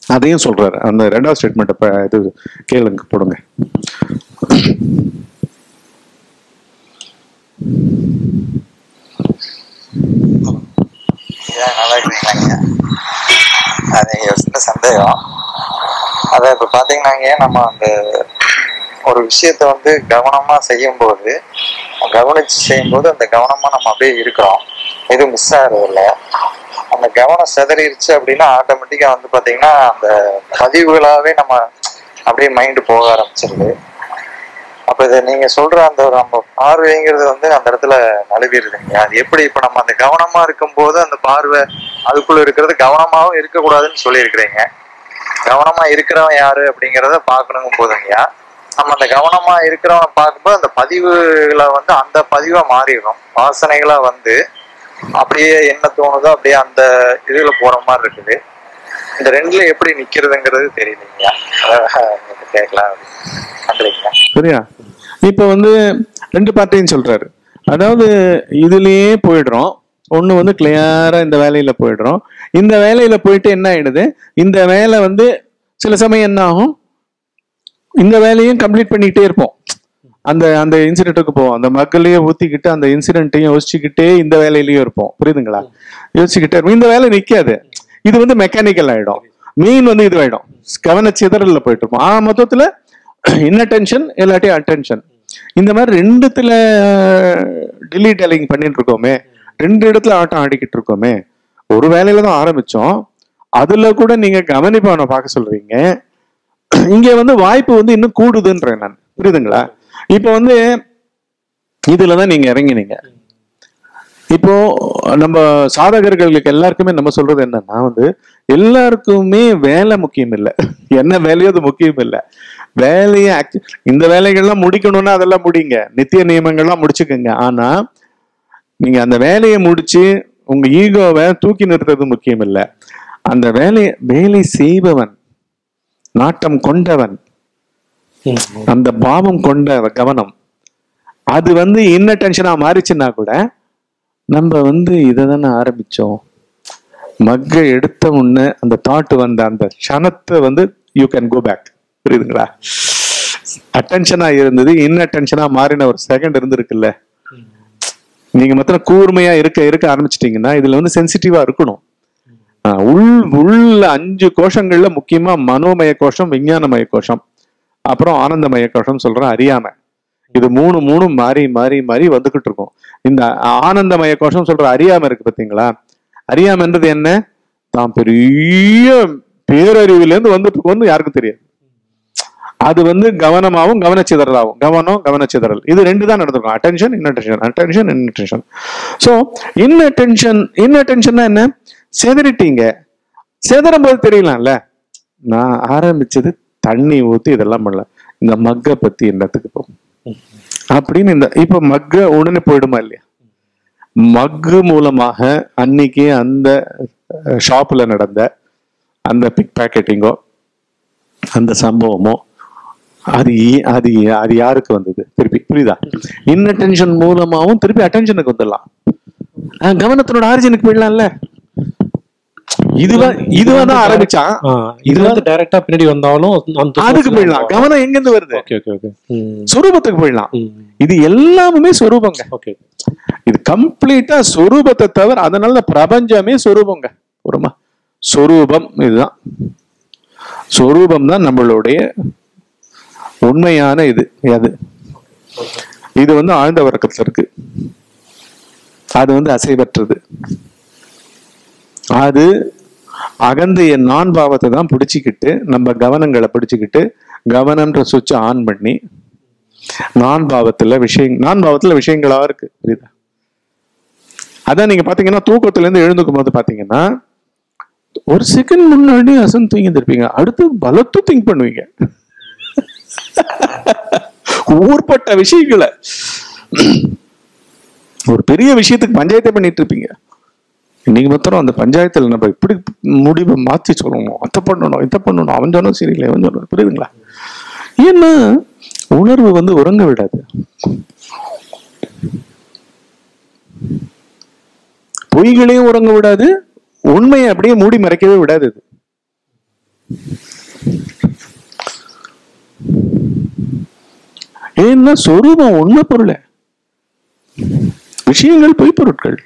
அதையும் சொல்றாரு அந்த ரெண்டாவது ஸ்டேட்மெண்ட் இது கேளுங்க போடுங்க ஏன் நல்லா இருக்கிறீங்களாங்க அது ஒரு சின்ன சந்தேகம் அதான் இப்ப பாத்தீங்கன்னாங்க நம்ம அந்த ஒரு விஷயத்த வந்து கவனமா செய்யும்போது கவனிச்சு செய்யும்போது அந்த கவனமா நம்ம அப்படியே இருக்கிறோம் எதுவும் மிஸ் ஆகிறது இல்ல அந்த கவனம் சிதறிடுச்சு அப்படின்னா ஆட்டோமேட்டிக்கா வந்து பாத்தீங்கன்னா அந்த பதிவுகளாவே நம்ம அப்படியே மைண்டு போக ஆரம்பிச்சிருது அப்ப இதை நீங்க சொல்ற அந்த ஒரு நம்ம பார்வைங்கிறது வந்து அந்த இடத்துல நழுவிடுதுங்க அது எப்படி இப்ப நம்ம அந்த கவனமா இருக்கும்போது அந்த பார்வை அதுக்குள்ள இருக்கிறது கவனமாவும் இருக்கக்கூடாதுன்னு சொல்லியிருக்கிறீங்க கவனமா இருக்கிறவன் யாரு அப்படிங்கிறத பார்க்கணுங்கும் போதுங்கய்யா நம்ம அந்த கவனமா இருக்கிறவன் பார்க்கும்போது அந்த பதிவுகளை வந்து அந்த பதிவா மாறிடும் வாசனைகளா வந்து அப்படியே என்ன தோணுதோ அப்படியே அந்த இதுல போற மாதிரி இருக்குது இந்த ரெண்டுல எப்படி நிக்கிறதுங்கிறது தெரியலைங்கய்யா அதான் உங்களுக்கு கேட்கலாம் நன்றிங்கய்யா சரியா இப்ப வந்து ரெண்டு பார்ட்டையும் சொல்றாரு அதாவது இதுலயே போயிடுறோம் ஒண்ணு வந்து கிளியரா இந்த வேலையில போயிடுறோம் இந்த வேலையில போயிட்டு என்ன ஆயிடுது இந்த வேலை வந்து சில சமயம் என்ன ஆகும் இந்த வேலையும் கம்ப்ளீட் பண்ணிக்கிட்டே இருப்போம் அந்த அந்த இன்சிடென்ட்டுக்கு போவோம் அந்த மக்களையே ஊத்திக்கிட்டு அந்த இன்சிடென்ட்டையும் யோசிச்சுக்கிட்டே இந்த வேலையிலயும் இருப்போம் புரியுதுங்களா யோசிச்சுக்கிட்டே இருப்போம் இந்த வேலை நிக்காது இது வந்து மெக்கானிக்கல் ஆயிடும் மீன் வந்து இது ஆயிடும் கவன சிதறல்ல போயிட்டு இருப்போம் ஆ மொத்தத்துல இன்னட்டென்ஷன் இல்லாட்டி அட்டென்ஷன் இந்த மாதிரி ரெண்டுத்துல டிலீட் டெலிங் பண்ணிட்டு இருக்கோமே ரெண்டு இடத்துல ஆட்டம் ஆடிக்கிட்டு இருக்கோமே ஒரு வேலையில தான் ஆரம்பிச்சோம் அதுல கூட நீங்க கவனிப்பவனை பார்க்க சொல்றீங்க இங்க வந்து வாய்ப்பு வந்து இன்னும் கூடுதுன்றேன் நான் புரியுதுங்களா இப்போ வந்து இதுலதான் நீங்க இறங்கினீங்க இப்போ நம்ம சாதகர்களுக்கு எல்லாருக்குமே நம்ம சொல்றது என்னன்னா வந்து எல்லாருக்குமே வேலை முக்கியம் இல்லை என்ன வேலையோ அது முக்கியம் இல்லை வேலையை act- இந்த வேலைகள்லாம் முடிக்கணும்னா அதெல்லாம் முடிங்க நித்திய நியமங்கள்லாம் முடிச்சுக்கோங்க ஆனா நீங்க அந்த வேலையை முடிச்சு உங்க ஈகோவை தூக்கி நிறுத்துறது முக்கியம் இல்லை அந்த வேலையை வேலை செய்பவன் நாட்டம் கொண்டவன் அந்த பாவம் கொண்ட கவனம் அது வந்து இன்ன டென்ஷனா மாறிச்சுன்னா கூட நம்ம வந்து இதை தானே ஆரம்பிச்சோம் மக்க எடுத்த உடனே அந்த தாட் வந்த அந்த க்ஷணத்தை வந்து யூ கேன் கோ பேக் புரியுதுங்களா அட்டென்ஷனா இருந்தது இன்ன அட்டென்ஷனா மாறின ஒரு செகண்ட் இருந்திருக்குல்ல நீங்க மாத்திரம் கூர்மையா இருக்க இருக்க ஆரம்பிச்சிட்டீங்கன்னா இதுல வந்து சென்சிட்டிவா இருக்கணும் ஆஹ் உள் உள்ள அஞ்சு கோஷங்கள்ல முக்கியமா மனோமய கோஷம் விஞ்ஞானமய கோஷம் அப்புறம் ஆனந்தமய கோஷம் சொல்றேன் அறியாமை இது மூணு மூணு மாறி மாறி மாறி வந்துகிட்டு இருக்கும் இந்த ஆனந்தமய கோஷம் சொல்ற அறியாமை இருக்கு பாத்தீங்களா அறியாமைன்றது என்ன தான் பெரிய பேரறிவுல இருந்து வந்துட்டு இருக்கோம்னு யாருக்கும் தெரியாது அது வந்து கவனமாவும் கவனச்சிதறலாகும் கவனம் கவனச்சிதறல் இது ரெண்டு தான் நடந்திருக்கும் attention inattention attention inattention so inattention இன்னட்டென்ஷன்னா என்ன செதறிட்டீங்க செதறும் போது தெரியலாம்ல நான் ஆரம்பிச்சது தண்ணி ஊத்தி இதெல்லாம் பண்ணல இந்த மக்கை பத்தி என்னத்துக்கு இப்போ அப்படின்னு இந்த இப்ப மக்க உடனே போயிடுமா இல்லையா மக்கு மூலமாக அன்னைக்கு அந்த ஷாப்ல நடந்த அந்த பிக் பேக்கெட்டிங்கோ அந்த சம்பவமோ அது ஏ- அது ஏ- அது யாருக்கு வந்தது திருப்பி புரியுதா இன்னட்டென்ஷன் மூலமாவும் திருப்பி அட்டென்ஷனுக்கு வந்துடலாம் அஹ் கவனத்தினோட ஆரிஜினுக்கு போயிடலாம்ல இதுவா இதுவா தான் ஆரம்பிச்சான் ஆ, இது வந்து டைரக்டா பின்னாடி வந்தாலும் அந்த அதுக்கு போயிடலாம் கவனம் எங்க இருந்து வருது ஓகே ஓகே ஓகே சொரூபத்துக்கு போயிடலாம் இது எல்லாமே சொரூபங்க ஓகே இது கம்ப்ளீட்டா சொரூபத்தை தவிர அதனால பிரபஞ்சமே சொரூபங்க ஒருமா சொரூபம் இதுதான் சொரூபம் தான் நம்மளுடைய உண்மையான இது அது இது வந்து ஆழ்ந்த வர்க்கத்துல இருக்கு அது வந்து அசைவற்றது அது அகந்தைய நான் பாவத்தை தான் பிடிச்சிக்கிட்டு நம்ம கவனங்களை பிடிச்சிக்கிட்டு கவனம்ன்ற சுவிட்ச் ஆன் பண்ணி நான் பாவத்துல விஷயம் நான் பாவத்துல விஷயங்களா இருக்கு புரியுதா அதான் நீங்க பாத்தீங்கன்னா தூக்கத்துல இருந்து எழுந்துக்கும் போது பாத்தீங்கன்னா ஒரு செகண்ட் முன்னாடி அசன் தூங்கி இருப்பீங்க அடுத்து பலத்து திங்க் பண்ணுவீங்க ஊர்பட்ட விஷயங்களை ஒரு பெரிய விஷயத்துக்கு பஞ்சாயத்தை பண்ணிட்டு இருப்பீங்க நீங்க மாத்திரம் அந்த பஞ்சாயத்துல நம்ம இப்படி முடிவை மாத்தி சொல்லணும் அதை பண்ணணும் இதை பண்ணணும் அவன் சொன்னது சரியில்லை அவன் சொன்னது புரியுதுங்களா ஏன்னா உணர்வு வந்து உறங்க விடாது பொய்களையும் உறங்க விடாது உண்மையை அப்படியே மூடி மறைக்கவே விடாது இது ஏன்னா சொரூபம் உண்மை பொருள் விஷயங்கள் பொய் பொருட்கள்